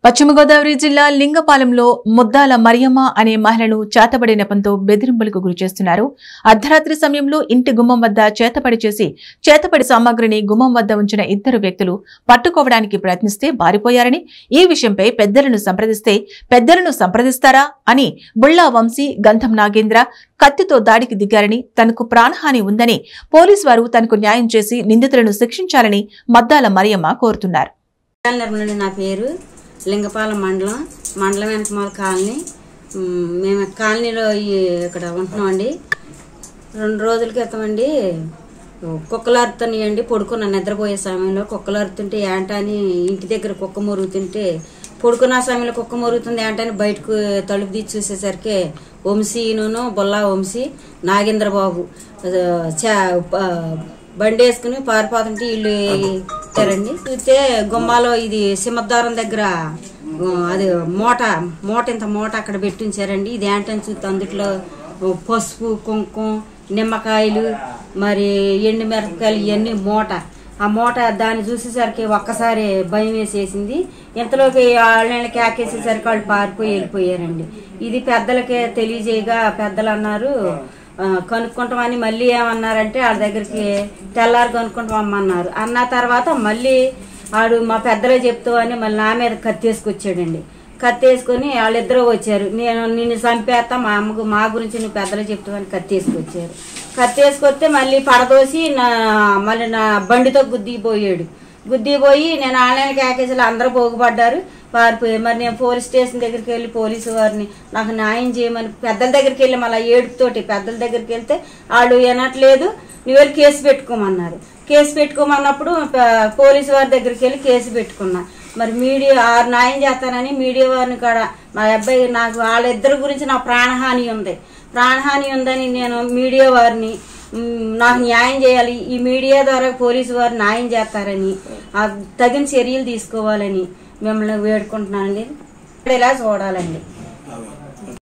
పశ్చిమ గోదావరి జిల్లా లింగపాలెంలో ముద్దాల మరియమ్మ అనే మహిళను చేతబడి నెపంతో బెదిరింపులకు గురి చేస్తున్నారు అర్ధరాత్రి సమయంలో ఇంటి గుమ్మం వద్ద చేతపడి చేసి చేతపడి సామాగ్రిని గుమ్మం వద్ద ఉంచిన ఇద్దరు వ్యక్తులు పట్టుకోవడానికి ప్రయత్నిస్తే బారిపోయారని ఈ విషయంపై పెద్దలను సంప్రదిస్తే పెద్దలను సంప్రదిస్తారా అని బుళ్ళా వంశీ గంధం నాగేంద్ర కత్తితో దాడికి దిగారని తనకు ప్రాణహాని ఉందని పోలీసు వారు తనకు న్యాయం చేసి నిందితులను శిక్షించాలని మద్దాల మరియమ్మ కోరుతున్నారు నిర్మలండి నా పేరు లింగపాలెం మండలం మండలం వెనకమాల కాలనీ మ్, మేము కాలనీలో ఈ ఇక్కడ ఉంటున్నామండి రెండు రోజుల క్రితం అండి కుక్కలు అరుతున్నాయండి పడుకున్నాను నిద్రపోయే సమయంలో కుక్కలు అరుతుంటే ఏంటని ఇంటి దగ్గర కుక్క మురుగుతుంటే పడుకున్న సమయంలో కుక్క మురుగుతుంది ఏంటని బయటకు తలుపు తీసి చూసేసరికి వంశీను బొల్లా వంశీ నాగేంద్ర బాబు ఆ, చా- ఆ, బండి వేసుకుని పారిపోతుంటే వీళ్ళు ఇచ్చారండి చూస్తే గుమ్మాలో ఇది సింహద్వారం దగ్గర ఆ, అది మూట మూట ఇంత మూట అక్కడ పెట్టించారండి ఇది ఏంటని చూస్తే అందుట్లో పసుపు కుంకుమ నిమ్మకాయలు మరి ఎండు మిరపకాయలు ఇవన్నీ మూట ఆ మూట దాన్ని చూసేసరికి ఒక్కసారి భయం వేసేసింది ఇంతలోకి వాళ్ళని కేకేసేసరికి వాళ్ళు పారిపోయి వెళ్ళిపోయారండి ఇది పెద్దలకే తెలియజేయగా పెద్దలు అన్నారు ఆ, కనుక్కుంటామని మళ్ళీ ఏమన్నారంటే వాళ్ళ దగ్గరికి తెల్లారి కనుక్కుంటామన్నారు అన్న తర్వాత మళ్ళీ ఆడు మా పెద్దలే చెప్తావు అని మళ్ళీ నా మీద కత్తేసుకొచ్చాడండి కత్తేసుకొని వాళ్ళిద్దరూ వచ్చారు నేను నిన్ను చంపేస్తా మా అమ్మకు మా గురించి నువ్వు పెద్దలు చెప్తావని కత్తేసుకొచ్చారు కత్తేసుకొస్తే మళ్ళీ పడదోసి నా మళ్ళీ నా బండితో గుద్దిపోయాడు గుద్దిపోయి నేను ఆన్లైన్ క్యాకేజీలు అందరూ పోగుపడ్డారు పారిపోయారు మరి నేను పోలీస్ స్టేషన్ దగ్గరికి వెళ్ళి పోలీసు వారిని నాకు న్యాయం చేయమని పెద్దల దగ్గరికి వెళ్ళి మళ్ళీ ఏడుపుతోటి పెద్దల దగ్గరికి వెళ్తే వాళ్ళు వినట్లేదు నువ్వు వెళ్ళి కేసు పెట్టుకోమన్నారు కేసు పెట్టుకోమన్నప్పుడు ప- పోలీసు వారి దగ్గరికి వెళ్ళి కేసు పెట్టుకున్నా మరి మీడియా ఆరు న్యాయం చేస్తానని మీడియా వారిని కూడా మా అబ్బాయి నాకు వాళ్ళిద్దరి గురించి నా ప్రాణహాని ఉంది ప్రాణహాని ఉందని నేను మీడియా వారిని మ్, నాకు న్యాయం చేయాలి ఈ మీడియా ద్వారా పోలీసు వారు న్యాయం చేస్తారని ఆ తగిన చర్యలు తీసుకోవాలని మిమ్మల్ని వేడుకుంటున్నానండి ఇలా చూడాలండి